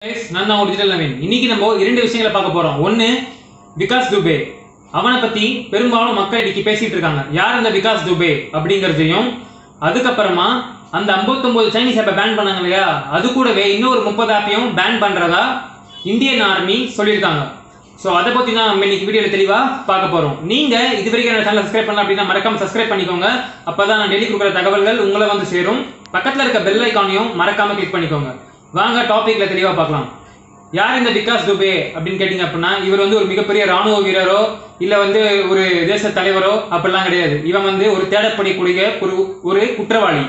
Guys, நான் தான் ஒரு டிஜிட்டல் நவீன் இன்னைக்கு நம்ம இரண்டு விஷயங்களை பார்க்க போறோம் ஒன்னு விகாஸ் துபே அவனை பத்தி பெரும்பாலும் மக்கள் இன்னைக்கு பேசிட்டு இருக்காங்க யார் அந்த விகாஸ் துபே அப்படிங்கறதையும் அதுக்கப்புறமா அந்த 59 சைனீஸ் ஆப்பை பேன் பண்ணாங்க இல்லையா அது கூடவே இன்னொரு முப்பது ஆப்பையும் பேன் பண்றதா இந்தியன் ஆர்மி சொல்லியிருக்காங்க ஸோ அதை பத்தி தான் நம்ம இன்னைக்கு வீடியோல தெளிவா பார்க்க போறோம் நீங்க இது வரைக்கும் என்ன சேனல் சப்ஸ்கிரைப் பண்ணல அப்படின்னா மறக்காம சப்ஸ்கிரைப் பண்ணிக்கோங்க அப்பதான் நான் டெய்லி கொடுக்குற தகவல்கள் உங்களை வந்து சேரும் பக்கத்துல இருக்க பெல் ஐக்கானையும் மறக்காம கிளிக் பண்ணிக்கோங்க வாங்க டாபிக்ல தெளிவா பார்க்கலாம் யார் இந்த விகாஸ் துபே அப்படின்னு கேட்டிங்க அப்படின்னா இவர் வந்து ஒரு மிகப்பெரிய ராணுவ வீரரோ இல்ல வந்து ஒரு தேச தலைவரோ அப்படிலாம் கிடையாது இவன் வந்து ஒரு தேடப்படக்கூடிய ஒரு ஒரு குற்றவாளி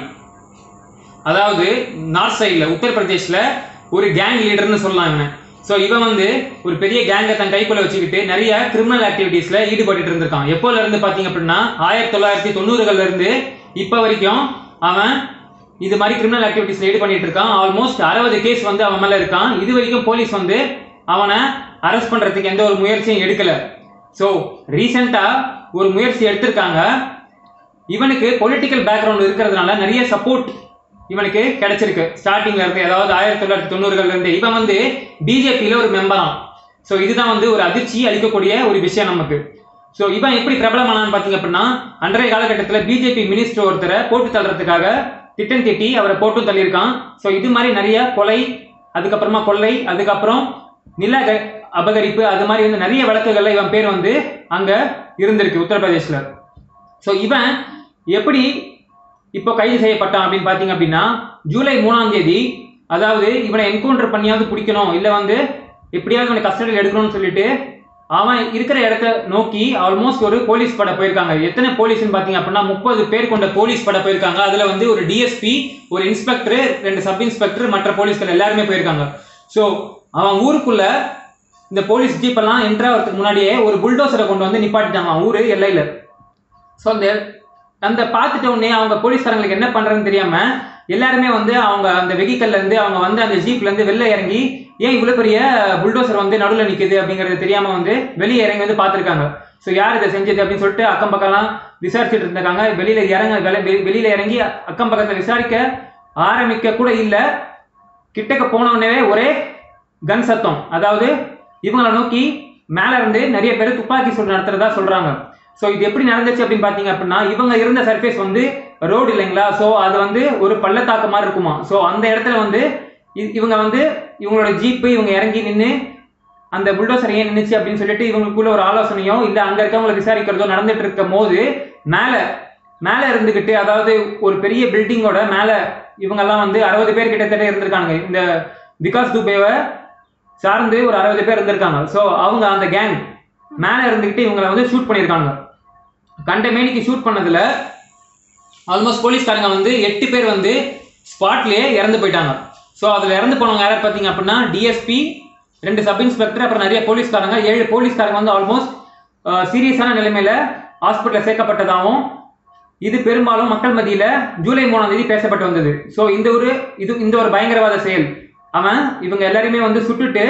அதாவது நார்த் சைடில் உத்தரப்பிரதேஷ்ல ஒரு கேங் லீடர்னு சொல்லலாம் இவனை ஸோ இவன் வந்து ஒரு பெரிய கேங்கை தன் கைக்குள்ள வச்சுக்கிட்டு நிறைய கிரிமினல் ஆக்டிவிட்டீஸ்ல ஈடுபட்டு இருந்திருக்கான் எப்போல இருந்து பாத்தீங்க அப்படின்னா ஆயிரத்தி தொள்ளாயிரத்தி தொண்ணூறுகள்ல இருந்து இப்போ வரைக்கும் அவன் இது மாதிரி கிரிமினல் ஆக்டிவிட்டீஸ்ல ஈடு பண்ணிட்டு இருக்கான் ஆல்மோஸ்ட் அறுபது கேஸ் வந்து அவன் மேல இருக்கான் இது வரைக்கும் போலீஸ் வந்து அவனை அரெஸ்ட் பண்றதுக்கு எந்த ஒரு முயற்சியும் எடுக்கல ஸோ ரீசெண்டா ஒரு முயற்சி எடுத்திருக்காங்க இவனுக்கு பொலிட்டிக்கல் பேக்ரவுண்ட் இருக்கிறதுனால நிறைய சப்போர்ட் இவனுக்கு கிடைச்சிருக்கு ஸ்டார்டிங்ல இருந்து அதாவது ஆயிரத்தி தொள்ளாயிரத்தி தொண்ணூறுகள்ல இருந்து இவன் வந்து பிஜேபியில ஒரு மெம்பராம் ஸோ இதுதான் வந்து ஒரு அதிர்ச்சி அளிக்கக்கூடிய ஒரு விஷயம் நமக்கு ஸோ இவன் எப்படி பிரபலமானான்னு பார்த்தீங்க அப்படின்னா அன்றைய காலகட்டத்தில் பிஜேபி மினிஸ்டர் ஒருத்தரை போட்டு தள்ளுறதுக்காக திட்டம் திட்டி அவரை போட்டும் தள்ளியிருக்கான் ஸோ இது மாதிரி நிறைய கொலை அதுக்கப்புறமா கொள்ளை அதுக்கப்புறம் நில க- அபகரிப்பு அது மாதிரி வந்து நிறைய வழக்குகள்ல இவன் பேர் வந்து அங்க இருந்திருக்கு உத்தரப்பிரதேஷ்ல ஸோ இவன் எப்படி இப்போ கைது செய்யப்பட்டான் அப்படின்னு பார்த்தீங்க அப்படின்னா ஜூலை மூணாம் தேதி அதாவது இவனை என்கவுண்டர் பண்ணியாவது பிடிக்கணும் இல்லை வந்து எப்படியாவது இவனை கஸ்டடியில் எடுக்கணும்னு சொல்லிட்டு அவன் இருக்கிற இடத்த நோக்கி ஆல்மோஸ்ட் ஒரு போலீஸ் படை போயிருக்காங்க எத்தனை போலீஸ்னு பார்த்தீங்க அப்படின்னா முப்பது பேர் கொண்ட போலீஸ் படை போயிருக்காங்க அதில் வந்து ஒரு டிஎஸ்பி ஒரு இன்ஸ்பெக்டர் ரெண்டு சப் இன்ஸ்பெக்டர் மற்ற போலீஸ்கள் எல்லாருமே போயிருக்காங்க ஸோ அவன் ஊருக்குள்ள இந்த போலீஸ் ஜீப்பெல்லாம் என்ட்ரா வரதுக்கு முன்னாடியே ஒரு புல்டோசரை கொண்டு வந்து நிப்பாட்டிட்டாங்க அவன் ஊரு எல்லையில ஸோ அந்த அந்த பார்த்துட்ட உடனே அவங்க போலீஸ்காரங்களுக்கு என்ன பண்றதுன்னு தெரியாம எல்லாருமே வந்து அவங்க அந்த வெஹிக்கல்ல இருந்து அவங்க வந்து அந்த ஜீப்ல இருந்து வெளில இறங்கி ஏன் இவ்வளவு பெரிய புல்டோசர் வந்து நடுவில் நிக்குது அப்படிங்கறது தெரியாம வந்து வெளியே இறங்கி வந்து பார்த்திருக்காங்க ஸோ யார் இதை செஞ்சது அப்படின்னு சொல்லிட்டு அக்கம் பக்கம்லாம் விசாரிச்சுட்டு இருந்திருக்காங்க வெளியில இறங்க வெளி- வெளி- வெளியில இறங்கி அக்கம் பக்கத்துல விசாரிக்க ஆரம்பிக்க கூட இல்ல கிட்டக்க போன உடனே ஒரே கன் சத்தம் அதாவது இவங்களை நோக்கி மேல இருந்து நிறைய பேர் துப்பாக்கி சூடு நடத்துறதா சொல்றாங்க ஸோ இது எப்படி நடந்துச்சு அப்படின்னு பார்த்தீங்க அப்படின்னா இவங்க இருந்த சர்ஃபேஸ் வந்து ரோடு இல்லைங்களா ஸோ அது வந்து ஒரு பள்ளத்தாக்கு மாதிரி இருக்குமா ஸோ அந்த இடத்துல வந்து இ- இவங்க வந்து இவங்களோட ஜீப்பு இவங்க இறங்கி நின்று அந்த புல்டோசர் ஏன் நின்றுச்சு அப்படின்னு சொல்லிட்டு இவங்களுக்குள்ள ஒரு ஆலோசனையோ இல்லை அங்கே இருக்கவங்களை விசாரிக்கிறதோ நடந்துட்டு இருக்கும் போது மேலே மேலே இருந்துக்கிட்டு அதாவது ஒரு பெரிய பில்டிங்கோட மேலே இவங்கெல்லாம் வந்து அறுபது பேர் கிட்டத்தட்ட இருந்திருக்காங்க இந்த விகாஸ் துபேவை சார்ந்து ஒரு அறுபது பேர் இருந்திருக்காங்க ஸோ அவங்க அந்த கேங் மேலே இருந்துக்கிட்டு இவங்களை வந்து ஷூட் பண்ணியிருக்காங்க கண்ட மேனிக்கு ஷூட் பண்ணதுல ஆல்மோஸ்ட் போலீஸ்காரங்க வந்து எட்டு பேர் வந்து ஸ்பாட்லயே இறந்து போயிட்டாங்க ஸோ அதில் இறந்து போனவங்க யார் பார்த்தீங்க அப்படின்னா டிஎஸ்பி ரெண்டு சப் இன்ஸ்பெக்டர் அப்புறம் நிறைய போலீஸ்காரங்க ஏழு போலீஸ்காரங்க வந்து ஆல்மோஸ்ட் சீரியஸான நிலைமையில ஹாஸ்பிட்டலில் சேர்க்கப்பட்டதாகவும் இது பெரும்பாலும் மக்கள் மத்தியில ஜூலை மூணாம் தேதி பேசப்பட்டு வந்தது ஸோ இந்த ஒரு இது இந்த ஒரு பயங்கரவாத செயல் அவன் இவங்க எல்லாரையுமே வந்து சுட்டுட்டு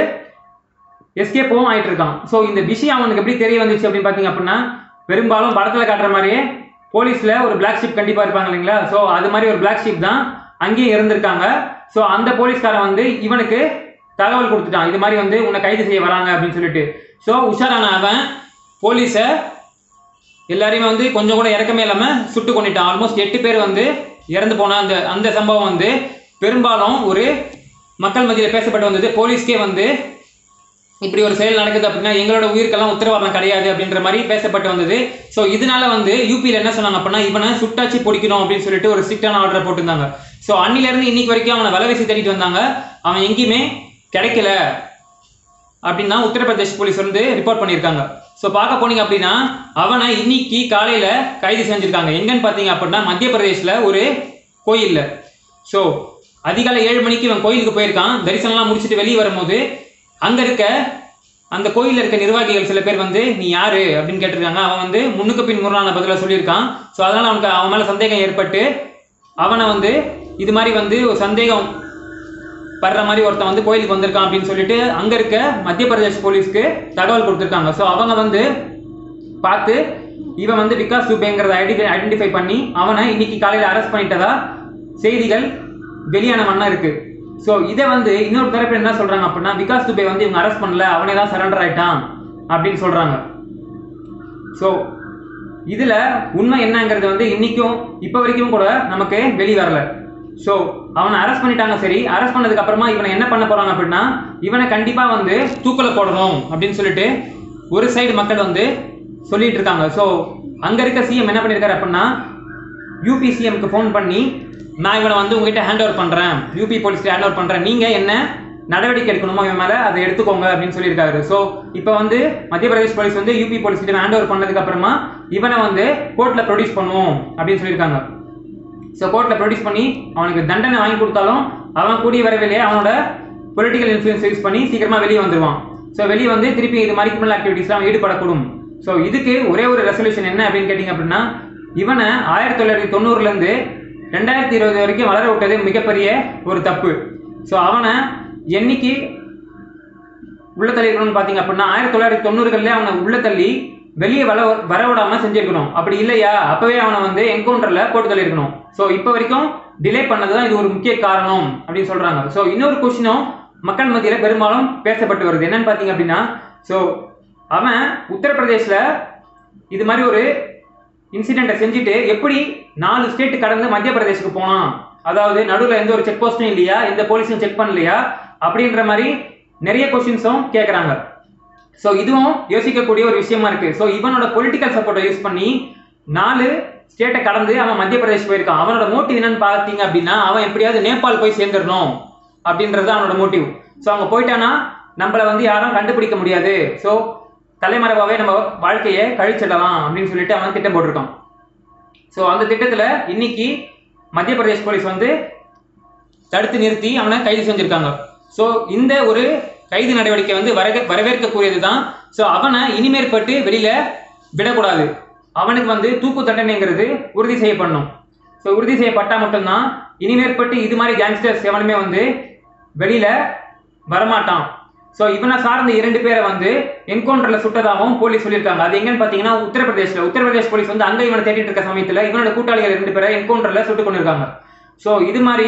எஸ்கேப்பும் ஆயிட்டு இருக்கான் ஸோ இந்த விஷயம் அவனுக்கு எப்படி தெரிய வந்துச்சு அப்படின்னு பார்த்தீங்க அப்படின்னா பெரும்பாலும் படத்தில் காட்டுற மாதிரியே போலீஸில் ஒரு பிளாக் ஷிப் கண்டிப்பாக இருப்பாங்க இல்லைங்களா ஸோ அது மாதிரி ஒரு பிளாக் ஷிப் தான் அங்கேயும் இருந்திருக்காங்க ஸோ அந்த போலீஸ்காரன் வந்து இவனுக்கு தகவல் கொடுத்துட்டான் இது மாதிரி வந்து உன்னை கைது செய்ய வராங்க அப்படின்னு சொல்லிட்டு ஸோ உஷாரான அவன் போலீஸை எல்லாரையுமே வந்து கொஞ்சம் கூட இறக்கமே இல்லாமல் சுட்டு கொண்டுட்டான் ஆல்மோஸ்ட் எட்டு பேர் வந்து இறந்து போன அந்த அந்த சம்பவம் வந்து பெரும்பாலும் ஒரு மக்கள் மத்தியில் பேசப்பட்டு வந்தது போலீஸ்க்கே வந்து இப்படி ஒரு செயல் நடக்குது அப்படின்னா எங்களோட உயிருக்கெல்லாம் உத்தரவாதம் கிடையாது அப்படின்ற மாதிரி பேசப்பட்டு வந்தது ஸோ இதனால வந்து யூபியில் என்ன சொன்னாங்க அப்படின்னா இவனை சுட்டாச்சி பிடிக்கணும் அப்படின்னு சொல்லிட்டு ஒரு ஸ்ட்ரிக்டான ஆர்டர் போட்டிருந்தாங்க ஸோ அன்னிலேருந்து இன்னைக்கு வரைக்கும் அவனை வலைவீசி தேடிட்டு வந்தாங்க அவன் எங்கேயுமே கிடைக்கல அப்படின்னா உத்தரப்பிரதேஷ் போலீஸ் வந்து ரிப்போர்ட் பண்ணியிருக்காங்க ஸோ பார்க்க போனீங்க அப்படின்னா அவனை இன்னைக்கு காலையில கைது செஞ்சிருக்காங்க எங்கன்னு பார்த்தீங்க அப்படின்னா மத்திய பிரதேஷ்ல ஒரு கோயில்ல ஸோ அதிகாலை ஏழு மணிக்கு இவன் கோயிலுக்கு போயிருக்கான் தரிசனம்லாம் முடிச்சுட்டு வெளியே வரும்போது அங்க இருக்க அந்த கோயில்ல இருக்க நிர்வாகிகள் சில பேர் வந்து நீ யாரு அப்படின்னு கேட்டிருக்காங்க அவன் வந்து முன்னுக்கு பின் முரணான பதில சொல்லியிருக்கான் ஸோ அதனால அவனுக்கு அவன் மேல சந்தேகம் ஏற்பட்டு அவனை வந்து இது மாதிரி வந்து ஒரு சந்தேகம் படுற மாதிரி ஒருத்தன் வந்து கோயிலுக்கு வந்திருக்கான் அப்படின்னு சொல்லிட்டு அங்க இருக்க மத்திய பிரதேஷ் போலீஸ்க்கு தகவல் கொடுத்துருக்காங்க ஸோ அவங்க வந்து பார்த்து இவன் வந்து விகாஸ் துபேங்கிறத ஐடென்டி ஐடென்டிஃபை பண்ணி அவனை இன்னைக்கு காலையில் அரெஸ்ட் பண்ணிட்டதா செய்திகள் வெளியான வண்ணம் இருக்கு ஸோ இதை வந்து இன்னொரு தரப்பு என்ன சொல்றாங்க அப்படின்னா விகாஸ் துபே வந்து இவங்க அரெஸ்ட் பண்ணல அவனே தான் சரண்டர் ஆயிட்டான் அப்படின்னு சொல்றாங்க ஸோ இதுல உண்மை என்னங்கிறது வந்து இன்னைக்கும் இப்போ வரைக்கும் கூட நமக்கு வெளி வரல ஸோ அவனை அரெஸ்ட் பண்ணிட்டாங்க சரி அரெஸ்ட் பண்ணதுக்கு அப்புறமா இவனை என்ன பண்ண போறாங்க அப்படின்னா இவனை கண்டிப்பா வந்து தூக்கல போடணும் அப்படின்னு சொல்லிட்டு ஒரு சைடு மக்கள் வந்து சொல்லிட்டு இருக்காங்க ஸோ அங்க இருக்க சிஎம் என்ன பண்ணியிருக்காரு அப்படின்னா யூபி சிஎம்க்கு ஃபோன் பண்ணி நான் இவனை வந்து உங்ககிட்ட ஹேண்ட் ஓவர் பண்றேன் யூபி போலீஸ்ல ஹேண்ட் ஓவர் பண்றேன் நீங்க என்ன நடவடிக்கை எடுக்கணுமோ இவன் மேல அதை எடுத்துக்கோங்க அப்படின்னு சொல்லியிருக்காரு ஸோ இப்போ வந்து மத்திய பிரதேஷ் போலீஸ் வந்து யூபி போலீஸ் கிட்ட ஹேண்ட் ஓவர் பண்ணதுக்கு அப்புறமா இவனை வந்து கோர்ட்ல ப்ரொடியூஸ் பண்ணுவோம் அப்படின்னு சொல்லியிருக்காங்க ஸோ கோர்ட்ல ப்ரொடியூஸ் பண்ணி அவனுக்கு தண்டனை வாங்கி கொடுத்தாலும் அவன் கூடிய வரவிலேயே அவனோட பொலிட்டிக்கல் இன்ஃப்ளூயன்ஸ் யூஸ் பண்ணி சீக்கிரமா வெளியே வந்துருவான் ஸோ வெளியே வந்து திருப்பி இது மாதிரி கிரிமினல் ஆக்டிவிட்டீஸ்ல அவன் ஈடுபடக்கூடும் ஸோ இதுக்கு ஒரே ஒரு ரெசல்யூஷன் என்ன அப்படின்னு கேட்டிங்க அப்படின்னா இவனை ஆயிரத்தி தொள்ளாயிரத்தி தொண்ணூறுல இருந்து ரெண்டாயிரத்தி இருபது வரைக்கும் வளர விட்டது மிகப்பெரிய ஒரு தப்பு ஸோ அவனை என்னைக்கு உள்ள தள்ளிருக்கணும்னு பார்த்தீங்க அப்படின்னா ஆயிரத்தி தொள்ளாயிரத்தி தொண்ணூறுகளில் அவனை உள்ள தள்ளி வெளியே வர வரவிடாம செஞ்சிருக்கணும் அப்படி இல்லையா அப்பவே அவனை வந்து என்கவுண்டர்ல போட்டு தள்ளியிருக்கணும் ஸோ இப்போ வரைக்கும் டிலே பண்ணதுதான் இது ஒரு முக்கிய காரணம் அப்படின்னு சொல்றாங்க ஸோ இன்னொரு கொஸ்டினும் மக்கள் மத்தியில பெரும்பாலும் பேசப்பட்டு வருது என்னன்னு பார்த்தீங்க அப்படின்னா ஸோ அவன் உத்தரப்பிரதேஷ்ல இது மாதிரி ஒரு இன்சிடென்ட்டை செஞ்சுட்டு எப்படி நாலு ஸ்டேட் கடந்து மத்திய பிரதேஷ்க்கு போனான் அதாவது நடுவில் எந்த ஒரு செக் போஸ்டும் இல்லையா எந்த போலீஸும் செக் பண்ணலையா அப்படின்ற மாதிரி நிறைய கொஸ்டின்ஸும் கேட்குறாங்க ஸோ இதுவும் யோசிக்கக்கூடிய ஒரு விஷயமா இருக்கு ஸோ இவனோட பொலிட்டிக்கல் சப்போர்ட்டை யூஸ் பண்ணி நாலு ஸ்டேட்டை கடந்து அவன் மத்திய பிரதேஷ் போயிருக்கான் அவனோட மோட்டிவ் என்னன்னு பார்த்தீங்க அப்படின்னா அவன் எப்படியாவது நேபாள் போய் சேர்ந்துடணும் அப்படின்றது அவனோட மோட்டிவ் ஸோ அங்கே போயிட்டானா நம்மளை வந்து யாரும் கண்டுபிடிக்க முடியாது ஸோ தலைமறைவாகவே நம்ம வாழ்க்கையை கழிச்சிடலாம் அப்படின்னு சொல்லிட்டு அவன் திட்டம் போட்டிருக்கான் ஸோ அந்த திட்டத்தில் இன்னைக்கு மத்திய பிரதேஷ் போலீஸ் வந்து தடுத்து நிறுத்தி அவனை கைது செஞ்சிருக்காங்க ஸோ இந்த ஒரு கைது நடவடிக்கை வந்து வரக வரவேற்கக்கூடியது தான் ஸோ அவனை இனிமேற்பட்டு வெளியில விடக்கூடாது அவனுக்கு வந்து தூக்கு தண்டனைங்கிறது உறுதி செய்யப்படணும் ஸோ உறுதி செய்யப்பட்டா மட்டும்தான் இனிமேற்பட்டு இது மாதிரி கேங்ஸ்டர்ஸ் எவனுமே வந்து வெளியில வரமாட்டான் ஸோ இவனை சார்ந்த இரண்டு பேரை வந்து என்கவுண்டர்ல சுட்டதாகவும் போலீஸ் சொல்லியிருக்காங்க அது எங்கன்னு பார்த்தீங்கன்னா உத்தரப்பிரதேஷ்ல உத்தரப்பிரதேஷ் போலீஸ் வந்து அங்கே இவனை தேடிட்டு இருக்க சமயத்தில் இவனோட கூட்டாளிகள் ரெண்டு பேரை என்கவுண்டர்ல சுட்டு கொண்டிருக்காங்க ஸோ இது மாதிரி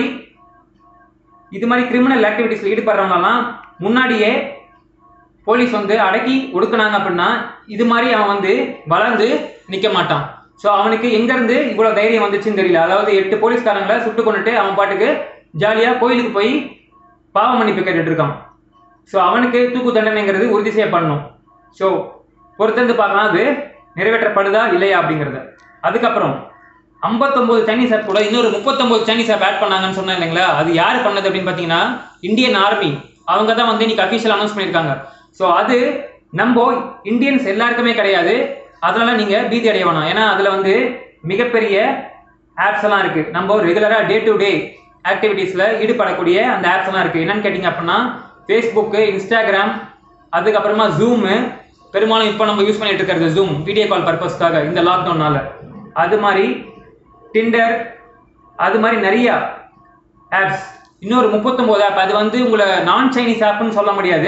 இது மாதிரி கிரிமினல் ஆக்டிவிட்டிஸ்ல ஈடுபடுறவங்கலாம் முன்னாடியே போலீஸ் வந்து அடக்கி ஒடுக்குனாங்க அப்படின்னா இது மாதிரி அவன் வந்து வளர்ந்து நிக்க மாட்டான் ஸோ அவனுக்கு எங்க இருந்து இவ்வளவு தைரியம் வந்துச்சுன்னு தெரியல அதாவது எட்டு போலீஸ்காரங்களை சுட்டு கொண்டுட்டு அவன் பாட்டுக்கு ஜாலியா கோயிலுக்கு போய் பாவ மன்னிப்பு கேட்டுட்டு இருக்கான் ஸோ அவனுக்கு தூக்கு தண்டனைங்கிறது உறுதி செய்யப்படணும் ஸோ பொறுத்திருந்து பார்க்கலாம் அது நிறைவேற்றப்படுதா இல்லையா அப்படிங்கிறத அதுக்கப்புறம் 59 சைனீஸ் ஆப் கூட இன்னொரு 39 சைனீஸ் ஆப் ஆட் பண்ணாங்கன்னு சொன்னேன் இல்லைங்களா அது யார் பண்ணது அப்படின்னு பார்த்தீங்கன்னா இந்தியன் ஆர்மி அவங்க தான் வந்து இன்னைக்கு அஃபிஷியல் அனௌன்ஸ் பண்ணியிருக்காங்க ஸோ அது நம்ம இந்தியன்ஸ் எல்லாருக்குமே கிடையாது அதனால நீங்க பீதி அடைய வேணாம் ஏன்னா அதுல வந்து மிகப்பெரிய ஆப்ஸ் எல்லாம் இருக்கு நம்ம ரெகுலரா டே டு டே ஆக்டிவிட்டீஸ்ல ஈடுபடக்கூடிய அந்த ஆப்ஸ் எல்லாம் இருக்கு என்னன்னு கேட்டிங்க அப்படின்னா ஃபேஸ்புக்கு இன்ஸ்டாகிராம் அதுக்கப்புறமா ஜூமு பெரும்பாலும் இப்போ நம்ம யூஸ் பண்ணிட்டு இருக்கிறது ஜூம் வீடியோ கால் பர்பஸ்க்காக இந்த லாக்டவுனால அது மாதிரி டிண்டர் அது மாதிரி நிறைய ஆப்ஸ் இன்னொரு 39 ஆப் அது வந்து உங்களை நான் சைனீஸ் ஆப்னு சொல்ல முடியாது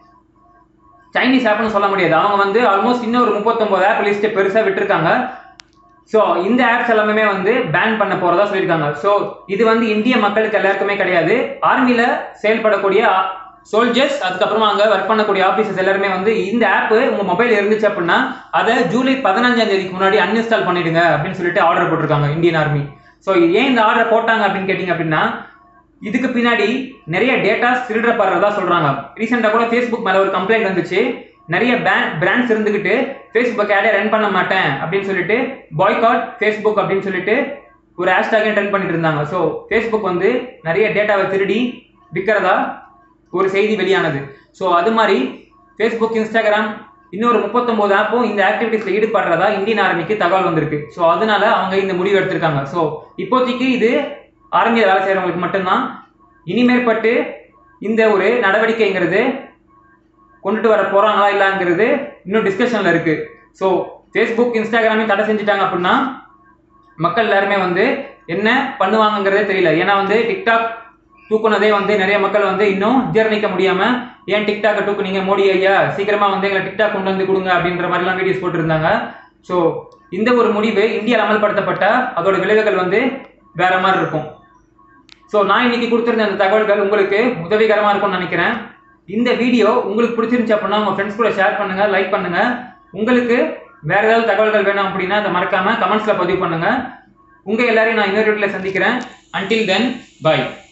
சைனீஸ் ஆப்னு சொல்ல முடியாது அவங்க வந்து ஆல்மோஸ்ட் இன்னொரு 39 ஆப் லிஸ்ட் பெருசாக விட்டுருக்காங்க ஸோ இந்த ஆப்ஸ் எல்லாமே வந்து பேன் பண்ண போறதா சொல்லியிருக்காங்க ஸோ இது வந்து இந்திய மக்களுக்கு எல்லாருக்குமே கிடையாது ஆர்மியில செயல்படக்கூடிய சோல்ஜர்ஸ் அதுக்கப்புறமா அங்க ஒர்க் பண்ணக்கூடிய ஆபீசர்ஸ் எல்லாருமே வந்து இந்த ஆப் உங்க மொபைல் இருந்துச்சு அப்படின்னா அதை ஜூலை பதினஞ்சாம் தேதிக்கு முன்னாடி அன்இன்ஸ்டால் பண்ணிடுங்க அப்படின்னு சொல்லிட்டு ஆர்டர் போட்டிருக்காங்க இந்தியன் ஆர்மி ஸோ ஏன் இந்த ஆர்டர் போட்டாங்க அப்படின்னு கேட்டிங்க அப்படின்னா இதுக்கு பின்னாடி நிறைய டேட்டாஸ் திருடப்படுறதா சொல்றாங்க ரீசெண்டாக கூட ஃபேஸ்புக் மேல ஒரு கம்ப்ளைண்ட் வந்துச்சு நிறைய பிராண்ட்ஸ் இருந்துகிட்டு ஃபேஸ்புக் ஆடே ரன் பண்ண மாட்டேன் அப்படின்னு சொல்லிட்டு பாய்காட் ஃபேஸ்புக் அப்படின்னு சொல்லிட்டு ஒரு ஹேஷ்டாகே ரன் பண்ணிட்டு இருந்தாங்க ஸோ ஃபேஸ்புக் வந்து நிறைய டேட்டாவை திருடி விற்கிறதா ஒரு செய்தி வெளியானது ஸோ அது மாதிரி ஃபேஸ்புக் இன்ஸ்டாகிராம் இன்னொரு 39 ஆப்பும் இந்த ஆக்டிவிட்டீஸ்ல ஈடுபடுறதா இந்தியன் ஆர்மிக்கு தகவல் வந்திருக்கு ஸோ அதனால அவங்க இந்த முடிவு எடுத்திருக்காங்க ஸோ இப்போதைக்கு இது ஆர்மியில் வேலை செய்கிறவங்களுக்கு மட்டும்தான் இனிமேற்பட்டு இந்த ஒரு நடவடிக்கைங்கிறது கொண்டுட்டு வர போறாங்களா இல்லாங்கிறது இன்னும் டிஸ்கஷன்ல இருக்கு ஸோ ஃபேஸ்புக் இன்ஸ்டாகிராமையும் தடை செஞ்சுட்டாங்க அப்படின்னா மக்கள் எல்லாருமே வந்து என்ன பண்ணுவாங்கங்கிறதே தெரியல ஏன்னா வந்து டிக்டாக் தூக்குனதே வந்து நிறைய மக்கள் வந்து இன்னும் ஜீரணிக்க முடியாம ஏன் டிக்டாக்கை தூக்குனீங்க மோடி ஐயா சீக்கிரமா வந்து எங்களை டிக்டாக் கொண்டு வந்து கொடுங்க அப்படின்ற மாதிரிலாம் வீடியோஸ் போட்டிருந்தாங்க ஸோ இந்த ஒரு முடிவு இந்தியாவில் அமல்படுத்தப்பட்ட அதோட விளைவுகள் வந்து வேற மாதிரி இருக்கும் ஸோ நான் இன்னைக்கு கொடுத்துருந்த அந்த தகவல்கள் உங்களுக்கு உதவிகரமா இருக்கும்னு நினைக்கிறேன் இந்த வீடியோ உங்களுக்கு பிடிச்சிருந்துச்சு அப்படின்னா உங்க ஃப்ரெண்ட்ஸ் கூட ஷேர் பண்ணுங்க லைக் பண்ணுங்க உங்களுக்கு வேற ஏதாவது தகவல்கள் வேணும் அப்படின்னா அதை மறக்காம கமெண்ட்ஸ்ல பதிவு பண்ணுங்க உங்க எல்லாரையும் நான் இன்னொரு வீட்டில் சந்திக்கிறேன் அன்டில் தென் பை